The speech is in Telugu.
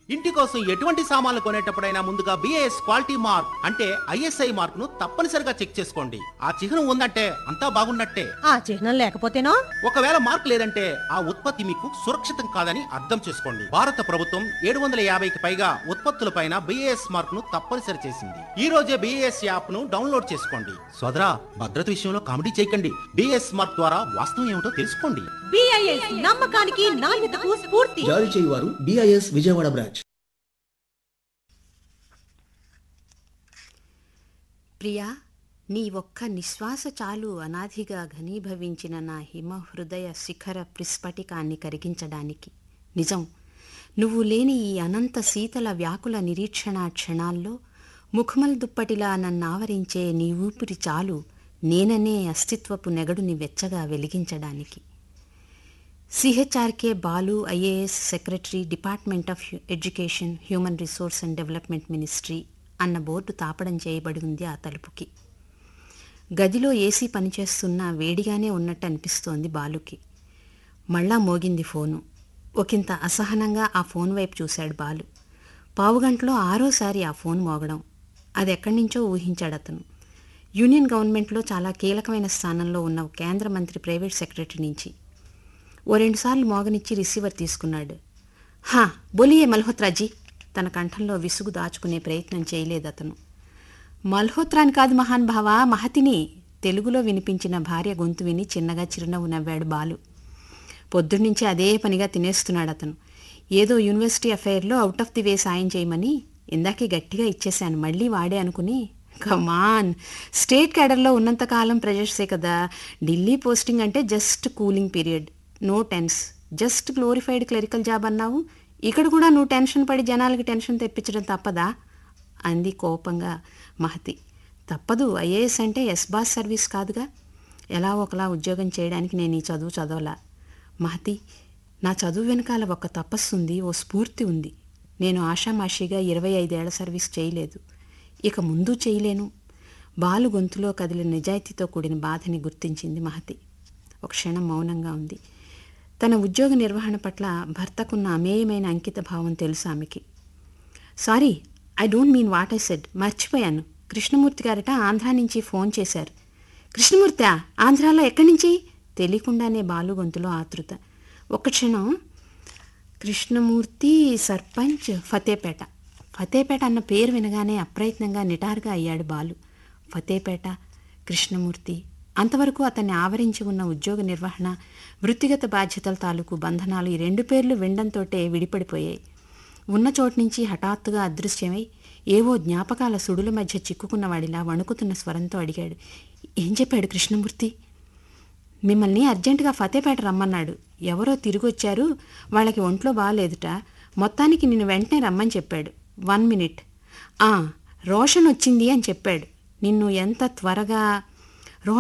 ఇంటి కోసం ఎటువంటి సామాన్లు కొనేటప్పుడైనా ముందుగా బిఏఎస్ క్వాలిటీ మార్క్ అంటే ఐఎస్ఐ మార్క్ ను తప్పనిసరిగా చెక్ చేసుకోండి ఆ చిహ్నం ఉందంటే అంతా బాగున్నట్టే ఆ చిహ్నం లేకపోతేనో ఒకవేళ మార్క్ లేదంటే ఆ ఉత్పత్తి మీకు సురక్షితం కాదని అర్థం చేసుకోండి భారత ప్రభుత్వం ఏడు వందల యాభైకి పైగా ఉత్పత్తులపైన బిఏఎస్ మార్క్ ను తప్పనిసరి చేసింది ఈ రోజే బిఏఎస్ యాప్ ను డౌన్లోడ్ చేసుకోండి సోదరా భద్రత విషయంలో కామెడీ చేయకండి బిఏఎస్ మార్క్ ద్వారా వాస్తవం ఏమిటో తెలుసుకోండి బిఐఎస్ నమ్మకానికి నాణ్యతకు స్ఫూర్తి జారీ చేయువారు బిఐఎస్ విజయవాడ బ్రాంచ్ ప్రియా నీ ఒక్క నిశ్వాస చాలు అనాదిగా ఘనీభవించిన నా హిమ హృదయ శిఖర ప్రిస్ఫటికాన్ని కరిగించడానికి నిజం నువ్వు లేని ఈ అనంత శీతల వ్యాకుల నిరీక్షణ క్షణాల్లో ముఖమల్ దుప్పటిలా నన్నావరించే నీ ఊపిరి చాలు నేననే అస్తిత్వపు నెగడుని వెచ్చగా వెలిగించడానికి CHRK Balu IAS secretary department of education human resource and development ministry అన్న బోర్డు తాపడం చేయబడి ఉంది ఆ తలుపుకి గదిలో ఏసీ పనిచేస్తున్నా వేడిగానే ఉన్నట్టు అనిపిస్తోంది బాలుకి మళ్ళా మోగింది ఫోను ఒకంత అసహనంగా ఆ ఫోన్ వైపు చూశాడు బాలు పావుగంటలో ఆరోసారి ఆ ఫోన్ మోగడం అది ఎక్కడి నుంచో ఊహించాడు అతను యూనియన్ గవర్నమెంట్లో చాలా కీలకమైన స్థానంలో ఉన్న ఒక కేంద్ర మంత్రి ప్రైవేట్ సెక్రటరీ నుంచి ఓ రెండుసార్లు మోగనిచ్చి రిసీవర్ తీసుకున్నాడు హా బోలియే మల్హోత్రాజీ తన కంఠంలో విసుగు దాచుకునే ప్రయత్నం చేయలేదు అతను మల్హోత్రాని కాదు మహాన్ భావ మహతిని తెలుగులో వినిపించిన భార్య గొంతు విని చిన్నగా చిరునవ్వు నవ్వాడు బాలు పొద్దున్నుంచి అదే పనిగా తినేస్తున్నాడు అతను ఏదో యూనివర్సిటీ అఫైర్లో అవుట్ ఆఫ్ ది వే సాయం చేయమని ఇందాకే గట్టిగా ఇచ్చేశాను మళ్ళీ వాడే అనుకుని కమాన్ స్టేట్ క్యాడర్లో ఉన్నంతకాలం ప్రెజర్సే కదా ఢిల్లీ పోస్టింగ్ అంటే just cooling period no tension just glorified clerical job అన్నావు ఇక్కడ కూడా నువ్వు టెన్షన్ పడి జనాలకి టెన్షన్ తెప్పించడం తప్పదా అంది కోపంగా మహతి తప్పదు ఐఏఎస్ అంటే ఎస్ బాస్ సర్వీస్ కాదుగా ఎలా ఒకలా ఉద్యోగం చేయడానికి నేను ఈ చదువు చదవలా మహతి నా చదువు వెనకాల ఒక తపస్సు ఉంది ఓ స్ఫూర్తి ఉంది నేను ఆషామాషిగా ఇరవై ఐదేళ్ల సర్వీస్ చేయలేదు ఇక ముందు చేయలేను బాలు గొంతులో కదిలిన నిజాయితీతో కూడిన బాధని గుర్తించింది మహతి ఒక క్షణం మౌనంగా ఉంది తన ఉద్యోగ నిర్వహణ పట్ల భర్తకున్న అమేయమైన అంకిత భావం తెలుసు ఆమెకి sorry I don't mean what I said మర్చిపోయాను కృష్ణమూర్తి గారట ఆంధ్రా నుంచి ఫోన్ చేశారు కృష్ణమూర్తి ఆంధ్రాలో ఎక్కడి నుంచి తెలియకుండానే బాలు గొంతులో ఆతృత ఒక్క క్షణం కృష్ణమూర్తి సర్పంచ్ ఫతేపేట ఫతేపేట అన్న పేరు వినగానే అప్రయత్నంగా నిటారుగా అయ్యాడు బాలు ఫతేపేట కృష్ణమూర్తి అంతవరకు అతన్ని ఆవరించి ఉన్న ఉద్యోగ నిర్వహణ వృత్తిగత బాధ్యతల తాలూకు బంధనాలు ఈ రెండు పేర్లు వినడంతోటే విడిపడిపోయాయి ఉన్న చోటు నుంచి హఠాత్తుగా అదృశ్యమై ఏవో జ్ఞాపకాల సుడుల మధ్య చిక్కుకున్నవాడిలా వణుకుతున్న స్వరంతో అడిగాడు ఏం చెప్పాడు కృష్ణమూర్తి మిమ్మల్ని అర్జెంటుగా ఫతేపేట రమ్మన్నాడు ఎవరో తిరిగొచ్చారు వాళ్ళకి ఒంట్లో బాగాలేదుట మొత్తానికి నిన్ను వెంటనే రమ్మని చెప్పాడు వన్ మినిట్ ఆ రోషన్ వచ్చింది అని చెప్పాడు నిన్ను ఎంత త్వరగా